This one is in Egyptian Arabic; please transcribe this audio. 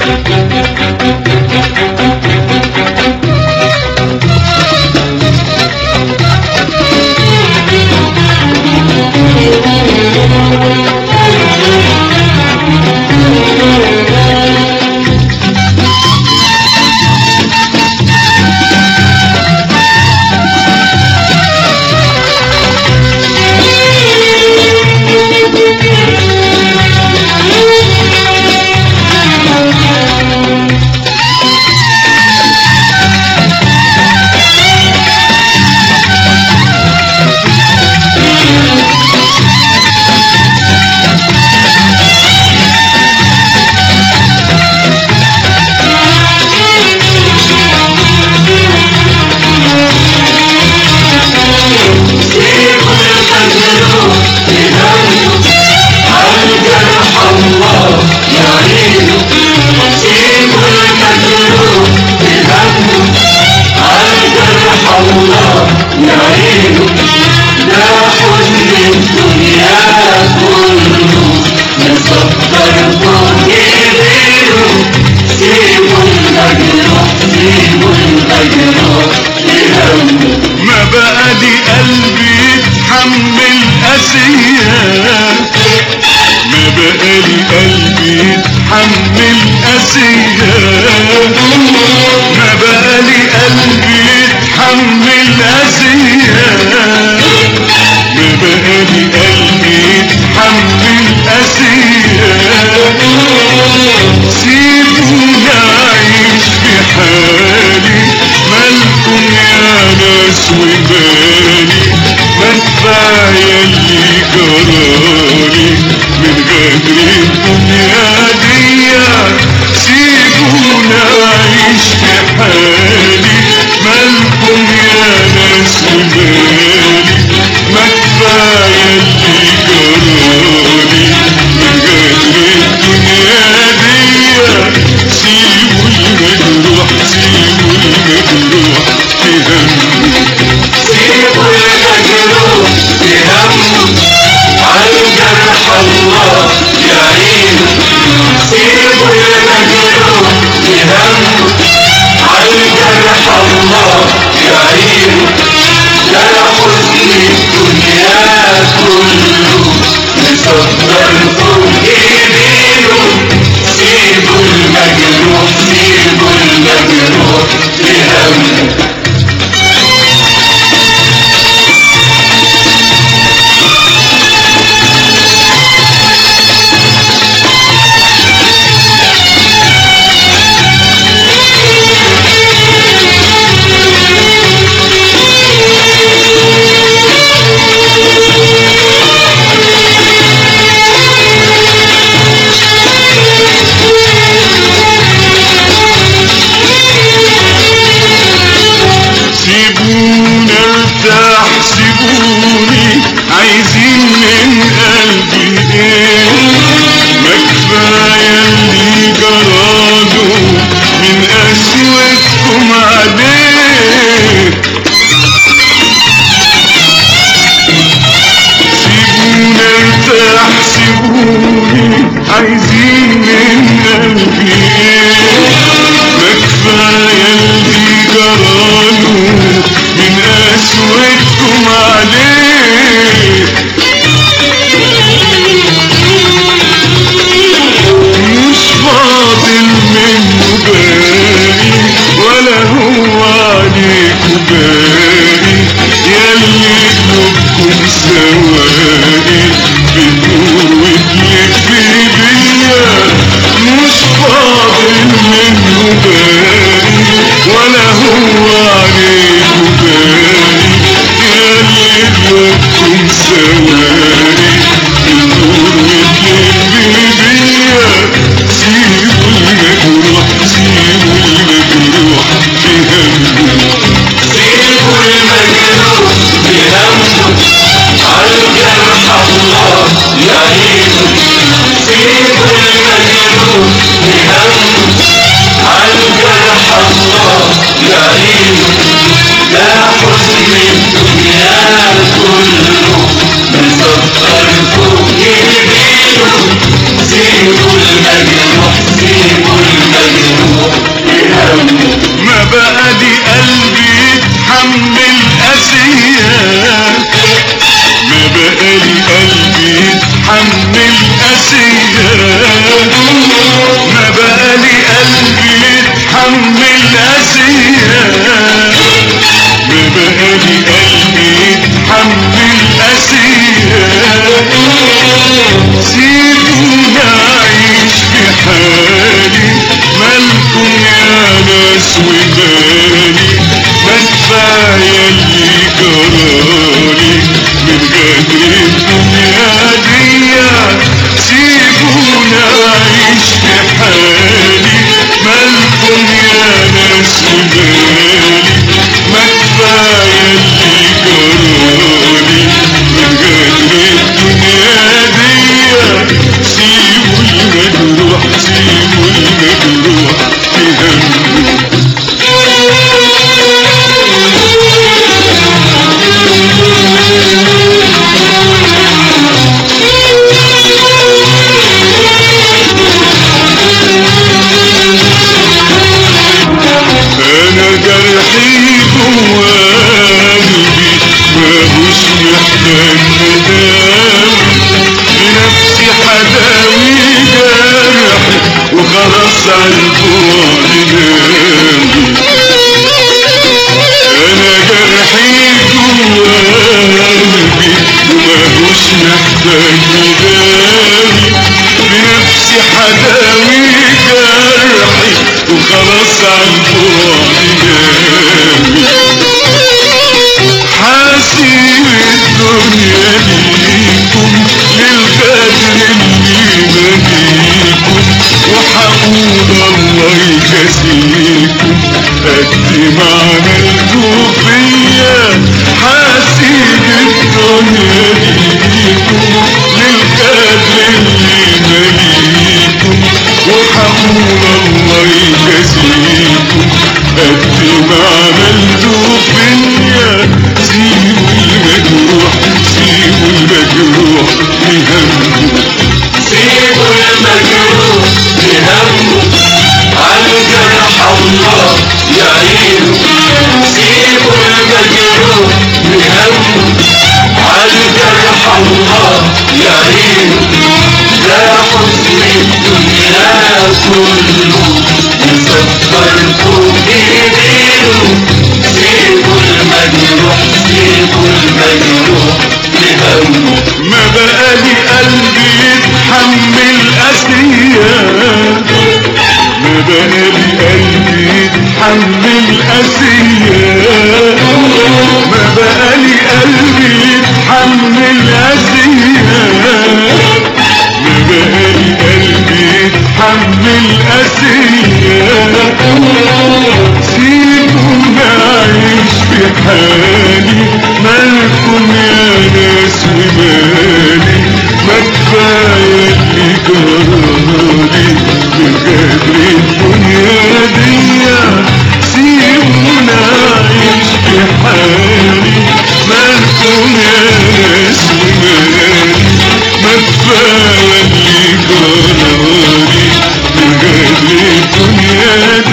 ما بقى لي قلبي يتحمل أسيات ما بقى لي قلبي يتحمل أسيات ما بقى لي قلبي يتحمل أسيات ما بقى لي قلبي يتحمل أسيات سيبوني أعيش في حالي مالكم يا ناس وبالي ما كفاية اللي جرالي من غدر الدنيا دي سيبوني أعيش في حالي مالكم يا ناس وبالي ما كفاية اللي جرالي من غدر الدنيا دي سيبوا المجروح سيبوا المجروح تهمه سيبوا المجروح بهمه عالجرح الله يعينه سيبوا المجروح بهمه عالجرح الله يعينه لا حزن الدنيا كله مصدر فوق ايدينه سيبوا المجروح سيبوا المجروح بهمه سيبوني ارتاح سيبوني عايزين من قلبي ايه ما كفايه اللي جراله من قسوتكم عليه سيبوني ارتاح سيبوني عايزين من قلبي ايه ما كفايه اللي جراله من قسوتكم عليه مش فاضل منه باري ولا هو عليكوا باري ياللي قلوبكم سواري بتدور وتلف بيا مش فاضل منه باري ولا هو عليكوا باري ياللي قلوبكم سواري بتدور وتلف بيا سيبوا المجروح سيبوا المجروح بهمه سيبوا المجروح بهمه عالجرح الله يعينه سيبوا المجروح بهمه عالجرح الله يعينه لا حزن الدنيا كله مصدر فوق ايدينه سيبوا المجروح سيبوا المجروح بقى لي قلبي يتحمل أسيات ما بقى لي قلبي يتحمل أسيات ما بقى لي قلبي يتحمل أسيات ما بقى لي قلبي يتحمل أسيات سيبوني أعيش في حالي مالكم يا ناس ومالي ما كفاية اللي جرالي من غدر الدنيا دي سيبوني أعيش في حالي مالكم يا ناس ومالي ما كفاية اللي جرالي من غدر الدنيا دي سيبوا المجروح سيبوا المجروح في همه انا جرحي جوا قلبي ماهوش محتاج مداوي بنفسي حداوي جرحي وخلاص عالبعد ناوي انا جرحي جوا قلبي وماهوش محتاج مداوي بنفسي حداوي جرحي وخلاص عالبعد ناوي حاسب الدنيا ليكم للغدر اللي مليكم وحقول الله يجازيكم قد ما عملتوا فيا حاسب الدنيا ليكم للغدر اللي مليكم وحقول الله يجازيكم قد ما عملتوا فيا سيبوا المجروح سيبوا المجروح بهمه سيبوا المجروح بهمه عالجرح الله يعينه سيبوا المجروح بهمه عالجرح الله يعينه لا حزن الدنيا كله يصبركم بإيدينه سيبوا المجروح سيبوا المجروح بهمه ما بقى لي قلبي يتحمل أسيات ما بقى لي قلبي يتحمل أسيات ما بقى لي قلبي يتحمل أسيات ما بقى لي قلبي يتحمل أسيات سيبوني أعيش في حالي مالكم يا ناس ومالي ما كفاية اللي جرالي من غدر الدنيا دي سيبوني أعيش في حالي مالكم يا ناس ومالي ما كفاية اللي جرالي من غدر الدنيا